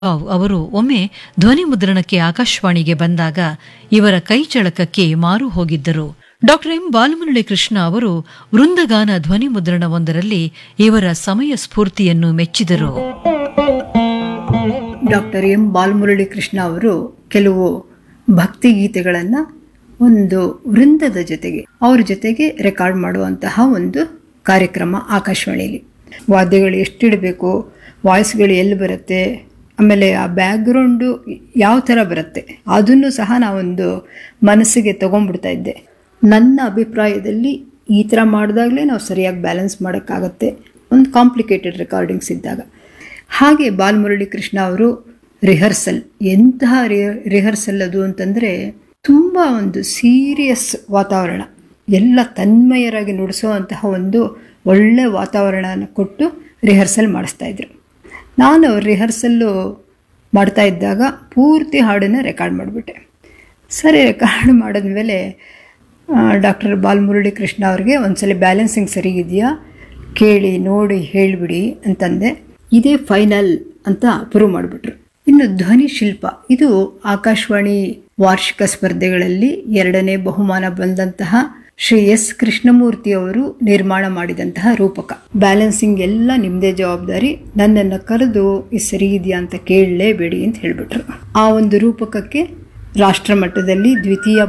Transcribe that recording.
ರಾವ್ ಅವರು ಒಮ್ಮೆ ಧ್ವನಿ ಮುದ್ರಣಕ್ಕೆ ಆಕಾಶವಾಣಿಗೆ ಬಂದಾಗ ಇವರ ಕೈಚಳಕಕ್ಕೆ ಮಾರು ಹೋಗಿದ್ದರು ಡಾಕ್ಟರ್ ಎಂ ಬಾಲಮುರಳಿ ಕೃಷ್ಣ ಅವರು ವೃಂದಗಾನ ಧ್ವನಿ ಮುದ್ರಣವೊಂದರಲ್ಲಿ ಇವರ ಸಮಯ ಸ್ಫೂರ್ತಿಯನ್ನು ಮೆಚ್ಚಿದರು ಡಾಕ್ಟರ್ ಎಂ ಬಾಲಮುರಳಿ ಕೃಷ್ಣ ಅವರು ಕೆಲವು ಭಕ್ತಿಗೀತೆಗಳನ್ನು ಒಂದು ವೃಂದದ ಜೊತೆಗೆ ಅವ್ರ ಜೊತೆಗೆ ರೆಕಾರ್ಡ್ ಮಾಡುವಂತಹ ಒಂದು ಕಾರ್ಯಕ್ರಮ ಆಕಾಶವಾಣಿಯಲ್ಲಿ ವಾದ್ಯಗಳು ಎಷ್ಟಿಡಬೇಕು ವಾಯ್ಸ್ಗಳು ಎಲ್ಲಿ ಬರುತ್ತೆ ಆಮೇಲೆ ಆ ಬ್ಯಾಕ್ಗ್ರೌಂಡು ಯಾವ ಥರ ಬರುತ್ತೆ ಅದನ್ನು ಸಹ ನಾವೊಂದು ಮನಸ್ಸಿಗೆ ತೊಗೊಂಡ್ಬಿಡ್ತಾ ಇದ್ದೆ ನನ್ನ ಅಭಿಪ್ರಾಯದಲ್ಲಿ ಈ ಥರ ಮಾಡಿದಾಗಲೇ ನಾವು ಸರಿಯಾಗಿ ಬ್ಯಾಲೆನ್ಸ್ ಮಾಡೋಕ್ಕಾಗತ್ತೆ ಒಂದು ಕಾಂಪ್ಲಿಕೇಟೆಡ್ ರೆಕಾರ್ಡಿಂಗ್ಸ್ ಇದ್ದಾಗ ಹಾಗೆ ಬಾಲಮುರಳಿ ಕೃಷ್ಣ ಅವರು ರಿಹರ್ಸಲ್ ಎಂತಹ ರಿಹರ್ಸಲ್ ಅದು ಅಂತಂದರೆ ತುಂಬ ಒಂದು ಸೀರಿಯಸ್ ವಾತಾವರಣ ಎಲ್ಲ ತನ್ಮಯರಾಗಿ ನುಡಿಸುವಂತಹ ಒಂದು ಒಳ್ಳೆ ವಾತಾವರಣನ ಕೊಟ್ಟು ರಿಹರ್ಸಲ್ ಮಾಡಿಸ್ತಾ ಇದ್ರು ನಾನು ರಿಹರ್ಸಲ್ಲು ಮಾಡ್ತಾ ಇದ್ದಾಗ ಪೂರ್ತಿ ಹಾಡನ್ನು ರೆಕಾರ್ಡ್ ಮಾಡಿಬಿಟ್ಟೆ ಸರಿ ರೆಕಾರ್ಡ್ ಮಾಡಿದ್ಮೇಲೆ ಡಾಕ್ಟರ್ ಬಾಲಮುರಳಿ ಕೃಷ್ಣ ಅವ್ರಿಗೆ ಒಂದ್ಸಲ ಬ್ಯಾಲೆನ್ಸಿಂಗ್ ಸರಿಗಿದೆಯಾ ಕೇಳಿ ನೋಡಿ ಹೇಳಿಬಿಡಿ ಅಂತಂದೆ ಇದೇ ಫೈನಲ್ ಅಂತ ಪ್ರೂವ್ ಮಾಡಿಬಿಟ್ರು ಇನ್ನು ಧ್ವನಿ ಶಿಲ್ಪ ಇದು ಆಕಾಶವಾಣಿ ವಾರ್ಷಿಕ ಸ್ಪರ್ಧೆಗಳಲ್ಲಿ ಎರಡನೇ ಬಹುಮಾನ ಬಂದಂತಹ ಶ್ರೀ ಎಸ್ ಕೃಷ್ಣಮೂರ್ತಿ ಅವರು ನಿರ್ಮಾಣ ಮಾಡಿದಂತಹ ರೂಪಕ ಬ್ಯಾಲೆನ್ಸಿಂಗ್ ಎಲ್ಲ ನಿಮ್ಮದೇ ಜವಾಬ್ದಾರಿ ನನ್ನನ್ನು ಕರೆದು ಇದು ಸರಿ ಇದೆಯಾ ಅಂತ ಕೇಳಲೇಬೇಡಿ ಅಂತ ಹೇಳಿಬಿಟ್ರು ಆ ಒಂದು ರೂಪಕಕ್ಕೆ ರಾಷ್ಟ್ರ ಮಟ್ಟದಲ್ಲಿ ದ್ವಿತೀಯ